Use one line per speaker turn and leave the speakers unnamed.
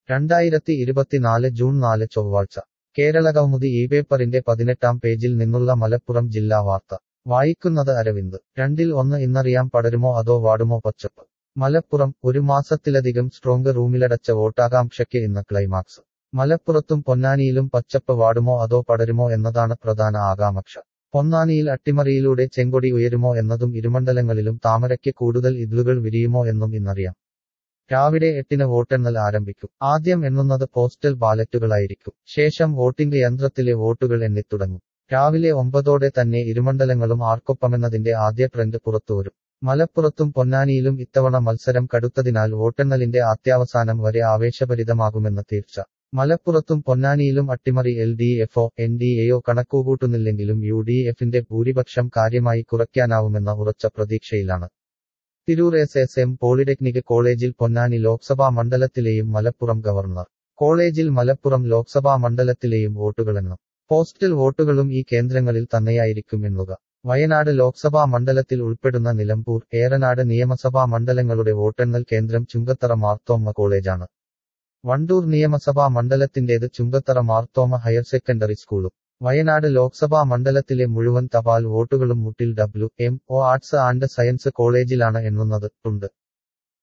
രണ്ടായിരത്തി ഇരുപത്തിനാല് ജൂൺ നാല് ചൊവ്വാഴ്ച കേരളകൗമുദി ഈ പേപ്പറിന്റെ പതിനെട്ടാം പേജിൽ നിന്നുള്ള മലപ്പുറം ജില്ലാ വാർത്ത വായിക്കുന്നത് അരവിന്ദ് രണ്ടിൽ ഒന്ന് ഇന്നറിയാം പടരുമോ അതോ വാടുമോ പച്ചപ്പ് മലപ്പുറം ഒരു മാസത്തിലധികം സ്ട്രോങ് റൂമിലടച്ച വോട്ടാകാംക്ഷയ്ക്ക് ഇന്ന് ക്ലൈമാക്സ് മലപ്പുറത്തും പൊന്നാനിയിലും പച്ചപ്പ് വാടുമോ അതോ പടരുമോ എന്നതാണ് പ്രധാന ആകാംക്ഷ പൊന്നാനിയിൽ അട്ടിമറിയിലൂടെ ചെങ്കൊടി ഉയരുമോ എന്നതും ഇരുമണ്ഡലങ്ങളിലും താമരയ്ക്ക് കൂടുതൽ ഇതിലുകൾ വിരിയുമോ എന്നും ഇന്നറിയാം രാവിലെ എട്ടിന് വോട്ടെണ്ണൽ ആരംഭിക്കും ആദ്യം എണ്ണുന്നത് പോസ്റ്റൽ ബാലറ്റുകളായിരിക്കും ശേഷം വോട്ടിംഗ് യന്ത്രത്തിലെ വോട്ടുകൾ എണ്ണിത്തുടങ്ങും രാവിലെ ഒമ്പതോടെ തന്നെ ഇരുമണ്ഡലങ്ങളും ആർക്കൊപ്പമെന്നതിന്റെ ആദ്യ ട്രെൻഡ് പുറത്തുവരും മലപ്പുറത്തും പൊന്നാനിയിലും ഇത്തവണ മത്സരം കടുത്തതിനാൽ വോട്ടെണ്ണലിന്റെ അത്യാവസാനം വരെ ആവേശഭരിതമാകുമെന്ന് തീർച്ച മലപ്പുറത്തും പൊന്നാനിയിലും അട്ടിമറി എൽ ഡി എഫോ എൻ ഡി എയോ കണക്കുകൂട്ടുന്നില്ലെങ്കിലും യു ഡി എഫിന്റെ ഭൂരിപക്ഷം കാര്യമായി കുറയ്ക്കാനാവുമെന്ന ഉറച്ച പ്രതീക്ഷയിലാണ് Tirur S S M polytechnic കോളേജിൽ പൊന്നാനി ലോക്സഭാ മണ്ഡലത്തിലെയും മലപ്പുറം ഗവർണർ കോളേജിൽ മലപ്പുറം ലോക്സഭാ മണ്ഡലത്തിലെയും വോട്ടുകളെണ്ണം പോസ്റ്റൽ വോട്ടുകളും ഈ കേന്ദ്രങ്ങളിൽ തന്നെയായിരിക്കും എണ്ണുക വയനാട് ലോക്സഭാ മണ്ഡലത്തിൽ ഉൾപ്പെടുന്ന നിലമ്പൂർ ഏറനാട് നിയമസഭാ മണ്ഡലങ്ങളുടെ വോട്ടെണ്ണൽ കേന്ദ്രം ചുങ്കത്തറ മാർത്തോമ്മ കോളേജാണ് വണ്ടൂർ നിയമസഭാ മണ്ഡലത്തിന്റേത് ചുങ്കത്തറ മാർത്തോമ ഹയർ സെക്കൻഡറി സ്കൂളും വയനാട് ലോക്സഭാ മണ്ഡലത്തിലെ മുഴുവൻ തപാൽ വോട്ടുകളും Muttil W M O arts and science കോളേജിലാണ് എണ്ണുന്നത് ഉണ്ട്